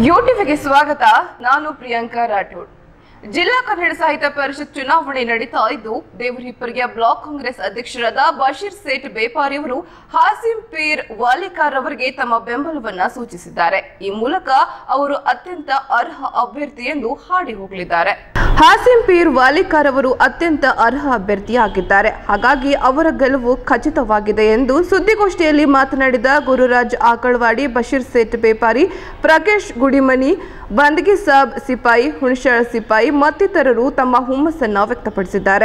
ಯೂಟ್ಯೂಬ್ಗೆ ಸ್ವಾಗತ ನಾನು ಪ್ರಿಯಾಂಕಾ ರಾಠೋಡ್ ಜಿಲ್ಲಾ ಕನ್ನಡ ಸಾಹಿತ್ಯ ಪರಿಷತ್ ಚುನಾವಣೆ ನಡೀತಾ ಇದ್ದು ದೇವರಿಪ್ಪರಿಗೆ ಬ್ಲಾಕ್ ಕಾಂಗ್ರೆಸ್ ಅಧ್ಯಕ್ಷರಾದ ಬಶೀರ್ ಸೇಠ್ ಬೇಪಾರಿ ಅವರು ಹಾಸಿಂ ಪೀರ್ ವಾಲಿಕಾರ್ ಅವರಿಗೆ ತಮ್ಮ ಬೆಂಬಲವನ್ನ ಸೂಚಿಸಿದ್ದಾರೆ ಈ ಮೂಲಕ ಅವರು ಅತ್ಯಂತ ಅರ್ಹ ಅಭ್ಯರ್ಥಿ ಎಂದು ಹಾಡಿ ಹೋಗಲಿದ್ದಾರೆ ಹಾಸಿಂ ಪೀರ್ ವಾಲಿಕಾರ್ ಅವರು ಅತ್ಯಂತ ಅರ್ಹ ಅಭ್ಯರ್ಥಿಯಾಗಿದ್ದಾರೆ ಹಾಗಾಗಿ ಅವರ ಗೆಲುವು ಖಚಿತವಾಗಿದೆ ಎಂದು ಸುದ್ದಿಗೋಷ್ಠಿಯಲ್ಲಿ ಮಾತನಾಡಿದ ಗುರುರಾಜ್ ಆಕಳ್ವಾಡಿ ಬಶೀರ್ ಸೇಠ್ ಬೇಪಾರಿ ಪ್ರಕಾಶ್ ಗುಡಿಮನಿ ಬಂದಗಿ ಸಾಬ್ ಸಿಪಾಯಿ ಹುಣಶಾಳ ಸಿಪಾಯಿ ಮತ್ತಿತರರು ತಮ್ಮ ಹುಮ್ಮಸ್ಸನ್ನ ವ್ಯಕ್ತಪಡಿಸಿದ್ದಾರೆ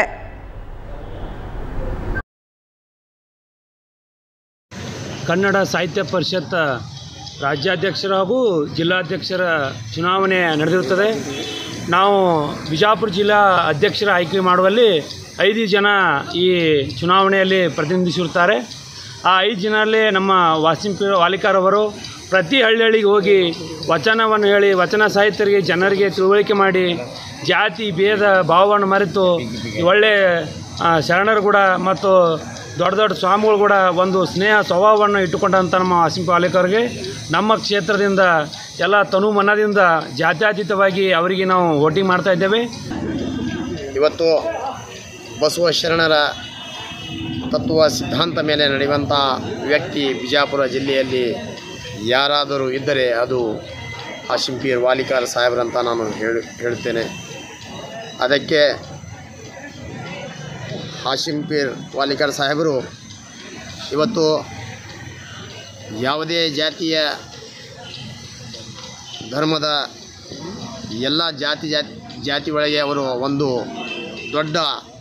ಕನ್ನಡ ಸಾಹಿತ್ಯ ಪರಿಷತ್ ರಾಜ್ಯಾಧ್ಯಕ್ಷರು ಹಾಗೂ ಜಿಲ್ಲಾಧ್ಯಕ್ಷರ ಚುನಾವಣೆ ನಡೆದಿರುತ್ತದೆ ನಾವು ಬಿಜಾಪುರ ಜಿಲ್ಲಾ ಅಧ್ಯಕ್ಷರ ಆಯ್ಕೆ ಮಾಡುವಲ್ಲಿ ಐದು ಜನ ಈ ಚುನಾವಣೆಯಲ್ಲಿ ಪ್ರತಿನಿಧಿಸಿರುತ್ತಾರೆ ಆ ಐದು ಜನರಲ್ಲಿ ನಮ್ಮ ವಾಸಿಂ ಪಿ ವಾಲಿಕಾರ್ ಅವರು ಪ್ರತಿ ಹಳ್ಳಿಗೆ ಹೋಗಿ ವಚನವನ್ನು ಹೇಳಿ ವಚನ ಸಾಹಿತ್ಯರಿಗೆ ಜನರಿಗೆ ತಿಳುವಳಿಕೆ ಮಾಡಿ ಜಾತಿ ಭೇದ ಭಾವವನ್ನು ಮರೆತು ಒಳ್ಳೆ ಆ, ಶರಣರು ಕೂಡ ಮತ್ತು ದೊಡ್ಡ ದೊಡ್ಡ ಸ್ವಾಮಿಗಳು ಕೂಡ ಒಂದು ಸ್ನೇಹ ಸ್ವಭಾವವನ್ನು ಇಟ್ಟುಕೊಂಡಂಥ ನಮ್ಮ ವಾಸಿಂ ಪಾಲಿಕರಿಗೆ ನಮ್ಮ ಕ್ಷೇತ್ರದಿಂದ ಎಲ್ಲ ತನು ಮನದಿಂದ ಜಾತ್ಯತೀತವಾಗಿ ಅವರಿಗೆ ನಾವು ವೋಟಿಂಗ್ ಮಾಡ್ತಾ ಇದ್ದೇವೆ ಇವತ್ತು ಬಸವ ಶರಣರ ತತ್ವ ಸಿದ್ಧಾಂತ ಮೇಲೆ ನಡೆಯುವಂಥ ವ್ಯಕ್ತಿ ಬಿಜಾಪುರ ಜಿಲ್ಲೆಯಲ್ಲಿ ಯಾರಾದರೂ ಇದ್ದರೆ ಅದು ಹಾಶಿಂಪೀರ್ ವಾಲಿಕಾರ್ ಸಾಹೇಬ್ರಂತ ನಾನು ಹೇಳಿ ಹೇಳುತ್ತೇನೆ ಅದಕ್ಕೆ ಹಾಶಿಂಪೀರ್ ವಾಲಿಕಾರ್ ಸಾಹೇಬರು ಇವತ್ತು ಯಾವುದೇ ಜಾತಿಯ ಧರ್ಮದ ಎಲ್ಲ ಜಾತಿ ಜಾತಿ ಜಾತಿ ಒಳಗೆ ಅವರು ಒಂದು ದೊಡ್ಡ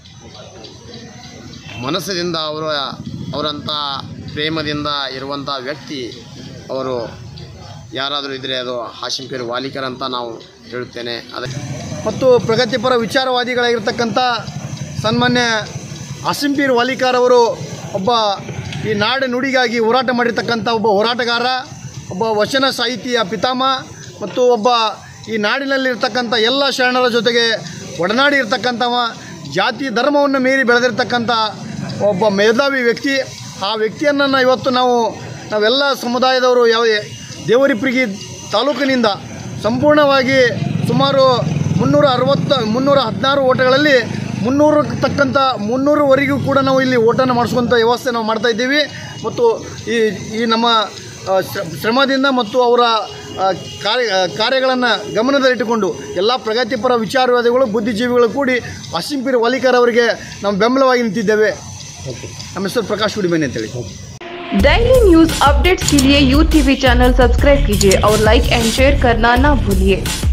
ಮನಸ್ಸಿನಿಂದ ಅವರ ಅವರಂಥ ಪ್ರೇಮದಿಂದ ಇರುವಂಥ ವ್ಯಕ್ತಿ ಅವರು ಯಾರಾದರೂ ಇದ್ದರೆ ಅದು ಹಾಶಿಂಪೀರ್ ವಾಲಿಕರ್ ಅಂತ ನಾವು ಹೇಳುತ್ತೇನೆ ಅದಕ್ಕೆ ಮತ್ತು ಪ್ರಗತಿಪರ ವಿಚಾರವಾದಿಗಳಾಗಿರ್ತಕ್ಕಂಥ ಸನ್ಮಾನ್ಯ ಅಸಿಂಪೀರ್ ವಾಲಿಕಾರ್ ಅವರು ಒಬ್ಬ ಈ ನಾಡು ನುಡಿಗಾಗಿ ಹೋರಾಟ ಮಾಡಿರ್ತಕ್ಕಂಥ ಒಬ್ಬ ಹೋರಾಟಗಾರ ಒಬ್ಬ ವಚನ ಸಾಹಿತಿಯ ಪಿತಾಮಹ ಮತ್ತು ಒಬ್ಬ ಈ ನಾಡಿನಲ್ಲಿರ್ತಕ್ಕಂಥ ಎಲ್ಲ ಶರಣರ ಜೊತೆಗೆ ಒಡನಾಡಿ ಇರ್ತಕ್ಕಂಥವ ಜಾತಿ ಧರ್ಮವನ್ನು ಮೀರಿ ಬೆಳೆದಿರ್ತಕ್ಕಂಥ ಒಬ್ಬ ಮೇಧಾವಿ ವ್ಯಕ್ತಿ ಆ ವ್ಯಕ್ತಿಯನ್ನು ಇವತ್ತು ನಾವು ನಾವೆಲ್ಲ ಸಮುದಾಯದವರು ಯಾವ ದೇವರಿಪ್ರಿಗಿ ತಾಲೂಕಿನಿಂದ ಸಂಪೂರ್ಣವಾಗಿ ಸುಮಾರು ಮುನ್ನೂರ ಅರವತ್ತು ಮುನ್ನೂರ ಹದಿನಾರು ಓಟಗಳಲ್ಲಿ ಮುನ್ನೂರು ತಕ್ಕಂಥ ಮುನ್ನೂರವರೆಗೂ ಕೂಡ ನಾವು ಇಲ್ಲಿ ಓಟನ್ನು ಮಾಡಿಸುವಂಥ ವ್ಯವಸ್ಥೆ ನಾವು ಮಾಡ್ತಾ ಇದ್ದೀವಿ ಮತ್ತು ಈ ಈ ನಮ್ಮ ಆ, ಶ್ರ- ಶ್ರಮದಿಂದ ಮತ್ತು ಅವರ ಆ, ಕಾರ್ಯ ಕಾರ್ಯಗಳನ್ನು ಗಮನದಲ್ಲಿಟ್ಟುಕೊಂಡು ಎಲ್ಲ ಪ್ರಗತಿಪರ ವಿಚಾರವಾದಿಗಳು ಬುದ್ಧಿಜೀವಿಗಳು ಕೂಡಿ ಅಸಿಂಪೀರ್ ವಾಲಿಕರ್ ಅವರಿಗೆ ನಾವು ಬೆಂಬಲವಾಗಿ ನಿಂತಿದ್ದೇವೆ ನಮ್ಮ ಹೆಸರು ಪ್ರಕಾಶ್ ಗುಡಿಮನಿ ಅಂತೇಳಿ डेली न्यूज अपडेट्स के लिए यू टीवी चैनल सब्सक्राइब कीजिए और लाइक एंड शेयर करना ना भूलिए